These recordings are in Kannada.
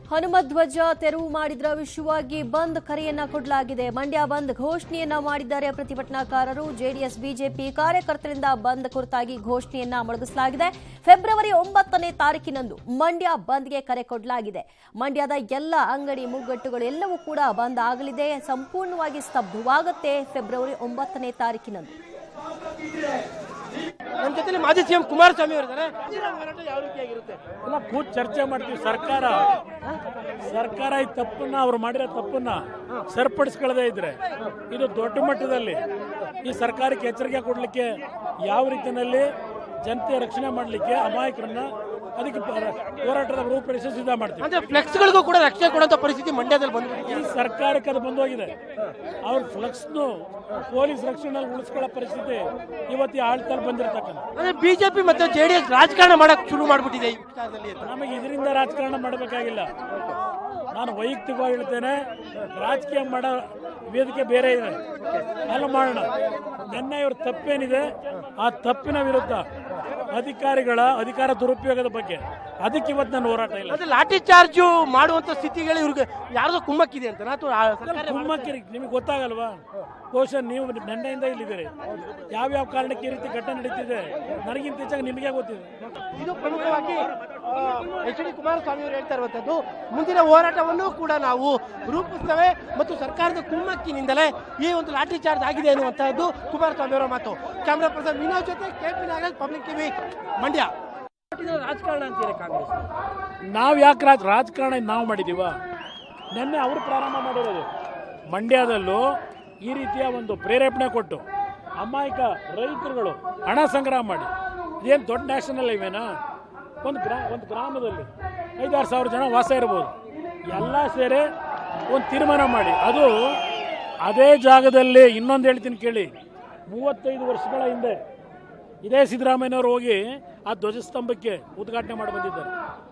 ಹನುಮಧ್ವಜ ತೆರವು ಮಾಡಿದ್ರ ವಿಷಯವಾಗಿ ಬಂದ್ ಕರೆಯನ್ನ ಕೊಡಲಾಗಿದೆ ಮಂಡ್ಯ ಬಂದ್ ಘೋಷಣೆಯನ್ನ ಮಾಡಿದ್ದಾರೆ ಪ್ರತಿಭಟನಾಕಾರರು ಜೆಡಿಎಸ್ ಬಿಜೆಪಿ ಕಾರ್ಯಕರ್ತರಿಂದ ಬಂದ್ ಕುರಿತಾಗಿ ಘೋಷಣೆಯನ್ನ ಮೊಳಗಿಸಲಾಗಿದೆ ಫೆಬ್ರವರಿ ಒಂಬತ್ತನೇ ತಾರೀಕಿನಂದು ಮಂಡ್ಯ ಬಂದ್ಗೆ ಕರೆ ಕೊಡಲಾಗಿದೆ ಮಂಡ್ಯದ ಎಲ್ಲ ಅಂಗಡಿ ಮುಗ್ಗಟ್ಟುಗಳು ಎಲ್ಲವೂ ಕೂಡ ಬಂದ್ ಆಗಲಿದೆ ಸಂಪೂರ್ಣವಾಗಿ ಸ್ತಬ್ಧವಾಗುತ್ತೆ ಫೆಬ್ರವರಿ ಒಂಬತ್ತನೇ ತಾರೀಕಿನಂದು ನಮ್ಮ ಜೊತೆ ಮಾಜಿ ಸಿಎಂ ಕುಮಾರಸ್ವಾಮಿ ಅವರಿದ್ದಾರೆ ಮುಂದಿನ ಹೋರಾಟ ಯಾವ ರೀತಿಯಾಗಿರುತ್ತೆ ಎಲ್ಲ ಕೂತ್ ಚರ್ಚೆ ಮಾಡ್ತೀವಿ ಸರ್ಕಾರ ಸರ್ಕಾರ ಈ ತಪ್ಪನ್ನ ಅವ್ರು ಮಾಡಿರೋ ತಪ್ಪನ್ನ ಸರಿಪಡಿಸ್ಕೊಳ್ಳದೆ ಇದ್ರೆ ಇದು ದೊಡ್ಡ ಮಟ್ಟದಲ್ಲಿ ಈ ಸರ್ಕಾರಕ್ಕೆ ಎಚ್ಚರಿಕೆ ಕೊಡಲಿಕ್ಕೆ ಯಾವ ರೀತಿಯಲ್ಲಿ ಜನತೆಯ ರಕ್ಷಣೆ ಮಾಡಲಿಕ್ಕೆ ಅಮಾಯಕರನ್ನ ಅದಕ್ಕೆ ಪ- ಹೋರಾಟದ ರೂಪರೇಷೆ ಸಿದ್ಧ ಮಾಡ್ತೀವಿ ಅಂದ್ರೆ ಫ್ಲೆಕ್ಸ್ಗಳಿಗೂ ಕೂಡ ರಕ್ಷಣೆ ಕೊಡುವಂತ ಪರಿಸ್ಥಿತಿ ಮಂಡ್ಯದಲ್ಲಿ ಬಂದ್ಬಿಟ್ಟಿದೆ ಈ ಸರ್ಕಾರಕ್ಕೆ ಅದು ಬಂದೋಗಿದೆ ಅವ್ರ ಫ್ಲೆಕ್ಸ್ನು ಪೊಲೀಸ್ ರಕ್ಷಣೆಯಲ್ಲಿ ಉಳಿಸ್ಕೊಳ್ಳೋ ಪರಿಸ್ಥಿತಿ ಇವತ್ತು ಈ ಆಳ್ತಲ್ಲಿ ಬಂದಿರತಕ್ಕಂಥ ಅಂದ್ರೆ ಬಿಜೆಪಿ ಮತ್ತೆ ಜೆಡಿಎಸ್ ರಾಜಕಾರಣ ಮಾಡಕ್ ಶುರು ಮಾಡ್ಬಿಟ್ಟಿದೆ ಈ ವಿಚಾರದಲ್ಲಿ ಅಂತ. ನಮಗೆ ಇದರಿಂದ ರಾಜಕಾರಣ ಮಾಡಬೇಕಾಗಿಲ್ಲ ನಾನು ವೈಯಕ್ತಿಕವಾಗಿ ಹೇಳ್ತೇನೆ ರಾಜಕೀಯ ಮಾಡೋ ವೇದಿಕೆ ಬೇರೆ ಇದೆ ಅಲ್ಲ ಮಾಡೋಣ ನಿನ್ನೆ ಇವ್ರ ತಪ್ಪೇನಿದೆ ಆ ತಪ್ಪಿನ ವಿರುದ್ಧ ಅಧಿಕಾರಿಗಳ ಅಧಿಕಾರ ದುರುಪಯೋಗದ ಬಗ್ಗೆ ಅದಕ್ಕೆ ಇವತ್ತು ನನ್ನ ಹೋರಾಟ ಇಲ್ಲ ಮತ್ತೆ ಲಾಠಿ ಚಾರ್ಜ್ ಮಾಡುವಂತ ಸ್ಥಿತಿಗಳು ಇವ್ರಿಗೆ ಯಾರ್ದೋ ಕುಮ್ಮಕ್ಕಿದೆ ಅಂತ ಅಥವಾ ಆ ಸರ್ಕಾರ ಕುಮ್ಮಕ್ಕಿರಿ ನಿಮಗೆ ಗೊತ್ತಾಗಲ್ವಾ ಬಹುಶಃ ನೀವು ನಿನ್ನೆಯಿಂದ ಇಲ್ಲಿದ್ದೀರಿ ಯಾವ್ಯಾವ ಕಾರಣಕ್ಕೆ ಈ ರೀತಿ ಘಟನೆ ನಡೀತಿದೆ ನನಗಿಂತ ಹೆಚ್ಚಾಗಿ ನಿಮಗೆ ಗೊತ್ತಿದೆ ಇದು ಪ್ರಮುಖವಾಗಿ ಎಚ್ ಡಿ ಕುಮಾರಸ್ವಾಮಿ ಅವರು ಹೇಳ್ತಾ ಇರುವಂತದ್ದು ಮುಂದಿನ ಹೋರಾಟವನ್ನು ಕೂಡ ನಾವು ರೂಪಿಸ್ತೇವೆ ಮತ್ತು ಸರ್ಕಾರದ ಕುಮ್ಮಕ್ಕಿನಿಂದಲೇ ಈ ಒಂದು ಲಾಠಿ ಚಾರ್ಜ್ ಆಗಿದೆ ಅನ್ನುವಂತಹದ್ದು ಕುಮಾರಸ್ವಾಮಿ ಅವರ ಮಾತು ಕ್ಯಾಮ್ರಾ ಪರ್ಸನ್ ವಿನೋದ್ ಜೊತೆ K P Nagaraj public TV Mandya ರಾಜಕಾರಣ ಅಂತೀರಾ ಕಾಂಗ್ರೆಸ್ ನಾವು ಯಾಕೆ ರಾಜ ರಾಜಕಾರಣ ನಾವು ಮಾಡಿದೀವ ನಿನ್ನೆ ಅವರು ಪ್ರಾರಂಭ ಮಾಡಿರೋದು ಮಂಡ್ಯದಲ್ಲೂ ಈ ರೀತಿಯ ಒಂದು ಪ್ರೇರೇಪಣೆ ಕೊಟ್ಟು ಅಮಾಯಕ ರೈತರುಗಳು ಹಣ ಸಂಗ್ರಹ ಮಾಡಿ ಇದೇನು ದೊಡ್ಡ ನ್ಯಾಷನಲ್ ಹೈವೇನಾ ಒಂದು ಗ್ರಾ ಒಂದು ಗ್ರಾಮದಲ್ಲಿ ಐದಾರು ಸಾವಿರ ಜನ ವಾಸ ಇರ್ಬೋದು ಎಲ್ಲ ಸೇರಿ ಒಂದು ತೀರ್ಮಾನ ಮಾಡಿ ಅದು ಅದೇ ಜಾಗದಲ್ಲಿ ಇನ್ನೊಂದು ಹೇಳ್ತೀನಿ ಕೇಳಿ ಮೂವತ್ತೈದು ವರ್ಷಗಳ ಹಿಂದೆ ಇದೇ ಸಿದ್ದರಾಮಯ್ಯನವರು ಹೋಗಿ ಆ ಧ್ವಜಸ್ತಂಭಕ್ಕೆ ಉದ್ಘಾಟನೆ ಮಾಡಿ ಬಂದಿದ್ದಾರೆ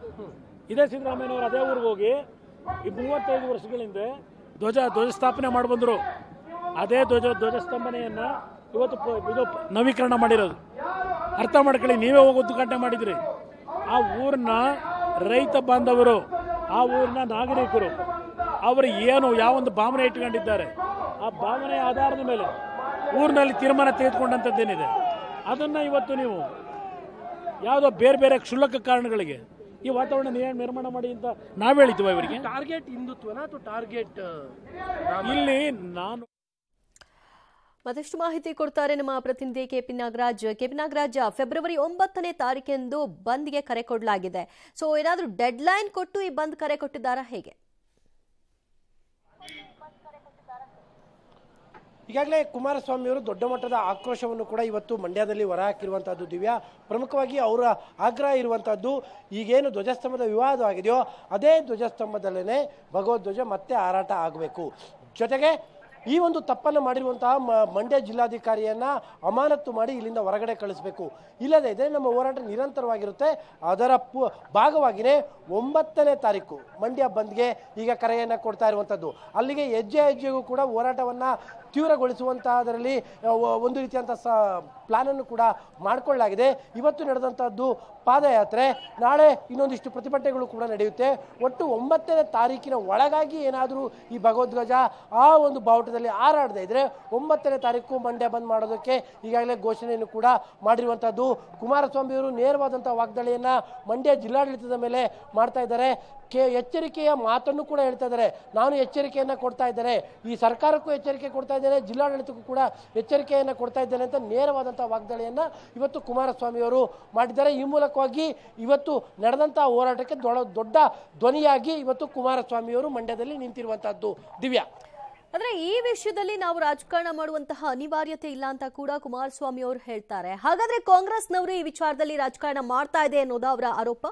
ಇದೇ ಸಿದ್ದರಾಮಯ್ಯನವರು ಅದೇ ಊರಿಗೆ ಹೋಗಿ ಈ ಮೂವತ್ತೈದು ವರ್ಷಗಳ ಹಿಂದೆ ಧ್ವಜ ಧ್ವಜಸ್ಥಾಪನೆ ಮಾಡಿ ಬಂದರು ಅದೇ ಧ್ವಜ ಧ್ವಜಸ್ತಂಭನೆಯನ್ನ ಇವತ್ತು ಪ- ಇದು ಪ- ನವೀಕರಣ ಮಾಡಿರೋದು ಅರ್ಥ ಮಾಡ್ಕೊಳ್ಳಿ ನೀವೇ ಹೋಗಿ ಉದ್ಘಾಟನೆ ಮಾಡಿದ್ರಿ ಆ ಊರನ್ನ ರೈತ ಬಾಂಧವರು ಆ ಊರಿನ ನಾಗರಿಕರು ಅವರು ಏನು ಯಾವೊಂದು ಭಾವನೆ ಇಟ್ಕೊಂಡಿದ್ದಾರೆ ಆ ಭಾವನೆಯ ಆಧಾರದ ಮೇಲೆ ಊರಿನಲ್ಲಿ ತೀರ್ಮಾನ ತೆಗೆದುಕೊಂಡಂಥದ್ದೇನಿದೆ ಅದನ್ನ ಇವತ್ತು ನೀವು ಯಾವುದೋ ಬೇರೆ ಬೇರೆ ಕ್ಷುಲ್ಲಕ ಕಾರಣಗಳಿಗೆ ಈ ವಾತಾವರಣ ನೀವೇ ನಿರ್ಮಾಣ ಮಾಡಿ ಅಂತ ನಾವ್ ಹೇಳಿದ್ವ ಇವರಿಗೆ ಟಾರ್ಗೆಟ್ ಹಿಂದುತ್ವನ ಅಥವಾ ಟಾರ್ಗೆಟ್ ಇಲ್ಲಿ ನಾನು ಮತ್ತಷ್ಟು ಮಾಹಿತಿ ಕೊಡ್ತಾರೆ ನಮ್ಮ ಪ್ರತಿನಿಧಿ KP Nagaraj KP Nagaraj February ಒಂಬತ್ತನೇ ತಾರೀಕೆಂದು ಬಂದ್ಗೆ ಕರೆ ಕೊಡಲಾಗಿದೆ ಸೊ ಏನಾದರೂ ಡೆಡ್ ಲೈನ್ ಕೊಟ್ಟು ಈ ಬಂದ್ ಕರೆ ಕೊಟ್ಟಿದ್ದಾರಾ ಹೇಗೆ ಈಗಾಗಲೇ ಕುಮಾರಸ್ವಾಮಿ ಅವರು ದೊಡ್ಡ ಮಟ್ಟದ ಆಕ್ರೋಶವನ್ನು ಕೂಡ ಇವತ್ತು ಮಂಡ್ಯದಲ್ಲಿ ಹೊರಹಾಕಿರುವಂತಹದ್ದು ದಿವ್ಯಾ ಪ್ರಮುಖವಾಗಿ ಅವರ ಆಗ್ರಹ ಇರುವಂತಹದ್ದು ಈಗೇನು ಧ್ವಜಸ್ತಂಭದ ವಿವಾದ ಆಗಿದೆಯೋ ಅದೇ ಧ್ವಜಸ್ತಂಭದಲ್ಲೇ ಭಗವಧ್ವಜ ಮತ್ತೆ ಹಾರಾಟ ಆಗಬೇಕು ಜೊತೆಗೆ ಈ ಒಂದು ತಪ್ಪನ್ನು ಮಾಡಿರುವಂತಹ ಮ- ಮಂಡ್ಯ ಜಿಲ್ಲಾಧಿಕಾರಿಯನ್ನ ಅಮಾನತು ಮಾಡಿ ಇಲ್ಲಿಂದ ಹೊರಗಡೆ ಕಳಿಸಬೇಕು ಇಲ್ಲದೇ ಇದ್ರೆ ನಮ್ಮ ಹೋರಾಟ ನಿರಂತರವಾಗಿರುತ್ತೆ ಅದರ ಪು ಭಾಗವಾಗಿಯೇ ಒಂಬತ್ತನೇ ತಾರೀಕು ಮಂಡ್ಯ ಬಂದ್ಗೆ ಈಗ ಕರೆಯನ್ನು ಕೊಡ್ತಾ ಇರುವಂಥದ್ದು ಅಲ್ಲಿಗೆ ಹೆಜ್ಜೆ ಹೆಜ್ಜೆಗೂ ಕೂಡ ಹೋರಾಟವನ್ನ ತೀವ್ರಗೊಳಿಸುವಂತಹದರಲ್ಲಿ ಆ, ಒ- ಒಂದು ರೀತಿಯಂಥ ಸ ಪ್ಲಾನನ್ನು ಕೂಡ ಮಾಡಿಕೊಳ್ಳಲಾಗಿದೆ ಇವತ್ತು ನಡೆದಂತಹದ್ದು ಪಾದಯಾತ್ರೆ ನಾಳೆ ಇನ್ನೊಂದಿಷ್ಟು ಪ್ರತಿಭಟನೆಗಳು ಕೂಡ ನಡೆಯುತ್ತೆ ಒಟ್ಟು ಒಂಬತ್ತನೇ ತಾರೀಕಿನ ಒಳಗಾಗಿ ಏನಾದರೂ ಈ ಭಗವದ್ಗಜ ಆ ಒಂದು ಬಾವುಟದಲ್ಲಿ ಹಾರಾಡದೇ ಇದ್ರೆ ಒಂಬತ್ತನೇ ತಾರೀಕು ಮಂಡ್ಯ ಬಂದ್ ಮಾಡೋದಕ್ಕೆ ಈಗಾಗಲೇ ಘೋಷಣೆಯನ್ನು ಕೂಡ ಮಾಡಿರುವಂತಹದ್ದು ಕುಮಾರಸ್ವಾಮಿ ಅವರು ನೇರವಾದಂತಹ ವಾಗ್ದಾಳಿಯನ್ನ ಮಂಡ್ಯ ಜಿಲ್ಲಾಡಳಿತದ ಮೇಲೆ ಮಾಡ್ತಾ ಇದ್ದಾರೆ ಕೆ ಎಚ್ಚರಿಕೆಯ ಮಾತನ್ನು ಕೂಡ ಹೇಳ್ತಾ ಇದ್ದಾರೆ ನಾನು ಎಚ್ಚರಿಕೆಯನ್ನ ಕೊಡ್ತಾ ಇದ್ದೇನೆ ಈ ಸರ್ಕಾರಕ್ಕೂ ಎಚ್ಚರಿಕೆ ಕೊಡ್ತಾ ಇದ್ದೇನೆ ಜಿಲ್ಲಾಡಳಿತಕ್ಕೂ ಕೂಡ ಎಚ್ಚರಿಕೆಯನ್ನ ಕೊಡ್ತಾ ಇದ್ದೇನೆ ಅಂತ ನೇರವಾದಂತಹ ವಾಗ್ದಾಳಿಯನ್ನ ಇವತ್ತು ಕುಮಾರಸ್ವಾಮಿ ಅವರು ಮಾಡಿದ್ದಾರೆ ಈ ಮೂಲಕವಾಗಿ ಇವತ್ತು ನಡೆದಂತಹ ಹೋರಾಟಕ್ಕೆ ದೊಡ್ಡ ದೊಡ್ಡ ಧ್ವನಿಯಾಗಿ ಇವತ್ತು ಕುಮಾರಸ್ವಾಮಿ ಅವರು ಮಂಡ್ಯದಲ್ಲಿ ನಿಂತಿರುವಂತಹದ್ದು ದಿವ್ಯಾ ಅಂದ್ರೆ ಈ ವಿಷಯದಲ್ಲಿ ನಾವು ರಾಜಕಾರಣ ಮಾಡುವಂತಹ ಅನಿವಾರ್ಯತೆ ಇಲ್ಲ ಅಂತ ಕೂಡ ಕುಮಾರಸ್ವಾಮಿ ಅವರು ಹೇಳ್ತಾರೆ ಹಾಗಾದ್ರೆ ಕಾಂಗ್ರೆಸ್ನವರು ಈ ವಿಚಾರದಲ್ಲಿ ರಾಜಕಾರಣ ಮಾಡ್ತಾ ಇದೆ ಅನ್ನೋದು ಅವರ ಆರೋಪ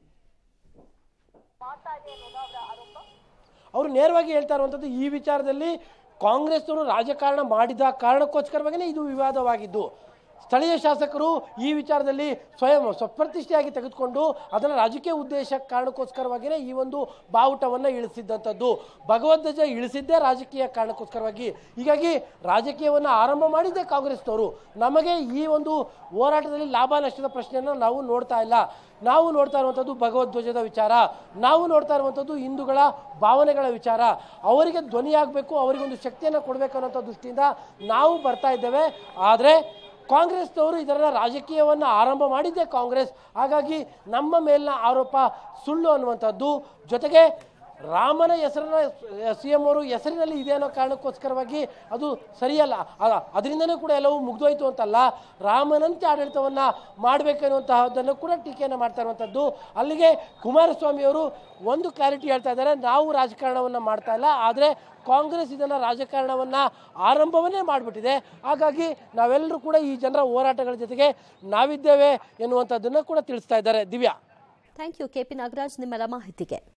ಅವರು ನೇರವಾಗಿ ಹೇಳ್ತಾ ಇರುವಂಥದ್ದು ಈ ವಿಚಾರದಲ್ಲಿ ಕಾಂಗ್ರೆಸ್ನವರು ರಾಜಕಾರಣ ಮಾಡಿದ ಕಾರಣಕ್ಕೋಸ್ಕರವಾಗೇ ಇದು ವಿವಾದವಾಗಿದ್ದು ಸ್ಥಳೀಯ ಶಾಸಕರು ಈ ವಿಚಾರದಲ್ಲಿ ಸ್ವಯಂ ಸ್ವಪ್ರತಿಷ್ಠೆಯಾಗಿ ತೆಗೆದುಕೊಂಡು ಅದನ್ನು ರಾಜಕೀಯ ಉದ್ದೇಶ ಕಾರಣಕ್ಕೋಸ್ಕರವಾಗಿಯೇ ಈ ಒಂದು ಬಾವುಟವನ್ನು ಇಳಿಸಿದ್ದಂಥದ್ದು ಭಗವದ್ವಜ ಇಳಿಸಿದ್ದೇ ರಾಜಕೀಯ ಕಾರಣಕ್ಕೋಸ್ಕರವಾಗಿ ಹೀಗಾಗಿ ರಾಜಕೀಯವನ್ನು ಆರಂಭ ಮಾಡಿದ್ದೇ ಕಾಂಗ್ರೆಸ್ನವರು ನಮಗೆ ಈ ಒಂದು ಹೋರಾಟದಲ್ಲಿ ಲಾಭ ನಷ್ಟದ ಪ್ರಶ್ನೆಯನ್ನು ನಾವು ನೋಡ್ತಾ ಇಲ್ಲ ನಾವು ನೋಡ್ತಾ ಇರುವಂಥದ್ದು ಭಗವದ್ವಜದ ವಿಚಾರ ನಾವು ನೋಡ್ತಾ ಇರುವಂಥದ್ದು ಹಿಂದೂಗಳ ಭಾವನೆಗಳ ವಿಚಾರ ಅವರಿಗೆ ಧ್ವನಿಯಾಗಬೇಕು ಅವರಿಗೊಂದು ಶಕ್ತಿಯನ್ನು ಕೊಡಬೇಕು ಅನ್ನೋಂಥ ದೃಷ್ಟಿಯಿಂದ ನಾವು ಬರ್ತಾ ಇದ್ದೇವೆ ಆದರೆ ಕಾಂಗ್ರೆಸ್ನವರು ಇದರ ರಾಜಕೀಯವನ್ನು ಆರಂಭ ಮಾಡಿದ್ದೇ ಕಾಂಗ್ರೆಸ್ ಹಾಗಾಗಿ ನಮ್ಮ ಮೇಲಿನ ಆರೋಪ ಸುಳ್ಳು ಅನ್ನುವಂಥದ್ದು ಜೊತೆಗೆ ರಾಮನ ಹೆಸರನ್ನ ಸಿ ಎಂ ಅವರು ಹೆಸರಿನಲ್ಲಿ ಇದೆ ಅನ್ನೋ ಕಾರಣಕ್ಕೋಸ್ಕರವಾಗಿ ಅದು ಸರಿಯಲ್ಲ ಅ- ಅದರಿಂದನೂ ಕೂಡ ಎಲ್ಲವೂ ಮುಗ್ದೋಯ್ತು ಅಂತಲ್ಲ ರಾಮನಂತೆ ಆಡಳಿತವನ್ನ ಮಾಡಬೇಕೆನ್ನುವಂತಹದ್ದನ್ನು ಕೂಡ ಟೀಕೆಯನ್ನು ಮಾಡ್ತಾ ಇರುವಂಥದ್ದು ಅಲ್ಲಿಗೆ ಕುಮಾರಸ್ವಾಮಿ ಅವರು ಒಂದು ಕ್ಲಾರಿಟಿ ಹೇಳ್ತಾ ಇದ್ದಾರೆ ನಾವು ರಾಜಕಾರಣವನ್ನ ಮಾಡ್ತಾ ಇಲ್ಲ ಆದರೆ ಕಾಂಗ್ರೆಸ್ ಇದನ್ನ ರಾಜಕಾರಣವನ್ನ ಆರಂಭವನ್ನೇ ಮಾಡಿಬಿಟ್ಟಿದೆ ಹಾಗಾಗಿ ನಾವೆಲ್ಲರೂ ಕೂಡ ಈ ಜನರ ಹೋರಾಟಗಳ ಜೊತೆಗೆ ನಾವಿದ್ದೇವೆ ಎನ್ನುವಂಥದ್ದನ್ನು ಕೂಡ ತಿಳಿಸ್ತಾ ಇದ್ದಾರೆ Divya thank you KP Nagaraj ನಿಮ್ಮೆಲ್ಲ ಮಾಹಿತಿಗೆ